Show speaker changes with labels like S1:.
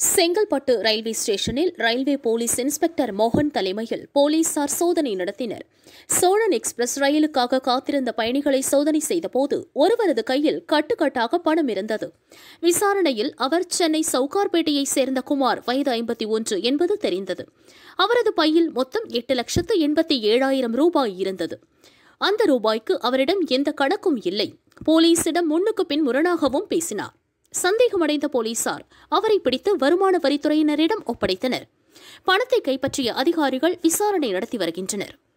S1: Chengalpattu railway ஸ்டேஷனில் railway police inspector மோகன் தலைமையில் போலீசார் சோதனை நடத்தினர் சோழன் எக்ஸ்பிரஸ் ரயிலுக்காக காத்திருந்த பயணிகளை சோதனை செய்தபோது ஒருவரது கையில் கட்டுக்கட்டாக பணம் இருந்தது விசாரணையில் அவர் சென்னை சவுகார்பேட்டையைச் சேர்ந்த குமார் வயது ஐம்பத்தி ஒன்று என்பது தெரிந்தது அவரது பையில் மொத்தம் எட்டு லட்சத்து எண்பத்தி ஏழாயிரம் ரூபாய் இருந்தது அந்த ரூபாய்க்கு அவரிடம் எந்த கணக்கும் இல்லை போலீசிடம் முன்னுக்கு பின் முரணாகவும் பேசினார் சந்தேகமடைந்த போலீசார் அவரை பிடித்து வருமான வரித்துறையினரிடம் ஒப்படைத்தனர் பணத்தை கைப்பற்றிய அதிகாரிகள் விசாரணை நடத்தி வருகின்றனர்